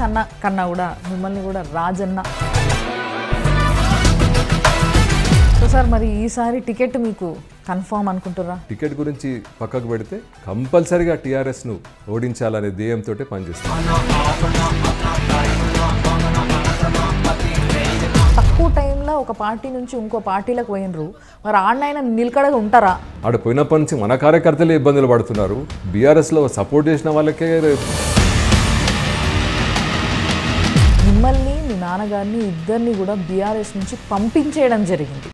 అన్న కన్నా కూడా మిమ్మల్ని కూడా రాజన్న సో సార్ మరి ఈసారి టికెట్ మీకు కన్ఫామ్ అనుకుంటురా టికెట్ గురించి పక్కకు పెడితే కంపల్సరిగా టీఆర్ఎస్ను ఓడించాలనే ధ్యేయంతో పనిచేస్తాం తక్కువ టైంలో ఒక పార్టీ నుంచి ఇంకో పార్టీలకు పోయినరు మరి ఆడినైనా నిలకడగా ఉంటారా ఆడ పోయినప్పటి నుంచి మన కార్యకర్తలే ఇబ్బందులు పడుతున్నారు బీఆర్ఎస్లో సపోర్ట్ చేసిన వాళ్ళకే మిమ్మల్ని మీ నాన్నగారిని ఇద్దరిని కూడా బీఆర్ఎస్ నుంచి పంపించేయడం జరిగింది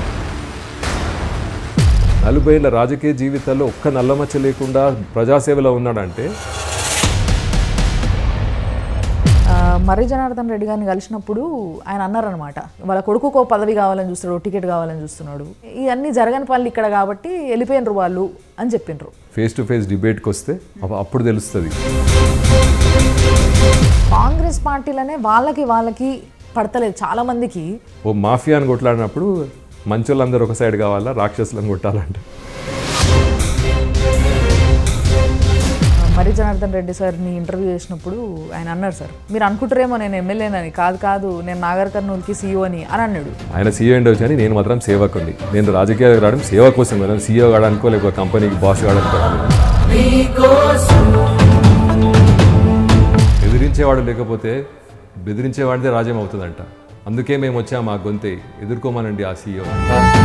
నలభై ఏళ్ళ రాజకీయ జీవితాల్లో ఒక్క నల్లమచ్చ లేకుండా ప్రజాసేవలో ఉన్నాడంటే ఆ, మర్రి జనార్దన్ రెడ్డి గారిని కలిసినప్పుడు ఆయన అన్నారనమాట వాళ్ళ కొడుకుకో పదవి కావాలని చూస్తున్నాడు టికెట్ కావాలని చూస్తున్నాడు ఇవన్నీ జరగని పనులు ఇక్కడ కాబట్టి వెళ్ళిపోయినరు వాళ్ళు అని చెప్పిండ్రు ఫేస్ టు ఫేస్ డిబేట్కి వస్తే అప్ప- అప్పుడు తెలుస్తుంది కాంగ్రెస్ పార్టీలనే వాళ్ళకి వాళ్ళకి పడతలేదు చాలా మందికి ఓ మాఫియాని కొట్లాడినప్పుడు మంచోళ్ళందరూ ఒక సైడ్ కావాలా రాక్షసులను కొట్టాలంటే మర్రి జనార్దన్ రెడ్డి సార్ని ఇంటర్వ్యూ చేసినప్పుడు ఆయన అన్నారు సార్ మీరు అనుకుంటారేమో నేను ఎమ్మెల్యేనని కాదు కాదు నేను నాగర్ కర్నూలుకి సీఈఓ అని అని అన్నాడు ఆయన సీఈఓ ఉండవచ్చు కానీ నేను మాత్రం సేవకుని నేను రాజకీయాలకు రావడం సేవ కోసం కదా సీఈఓ కావడానికో లేకపోతే కంపెనీకి బాస్ కావడానికో రాలేదు. ఎదిరించేవాడు లేకపోతే బెదిరించేవాడిదే రాజ్యం అవుతుందంట అందుకే మేము వచ్చాము ఆ గొంతే ఎదుర్కోమనండి ఆ సీఈఓ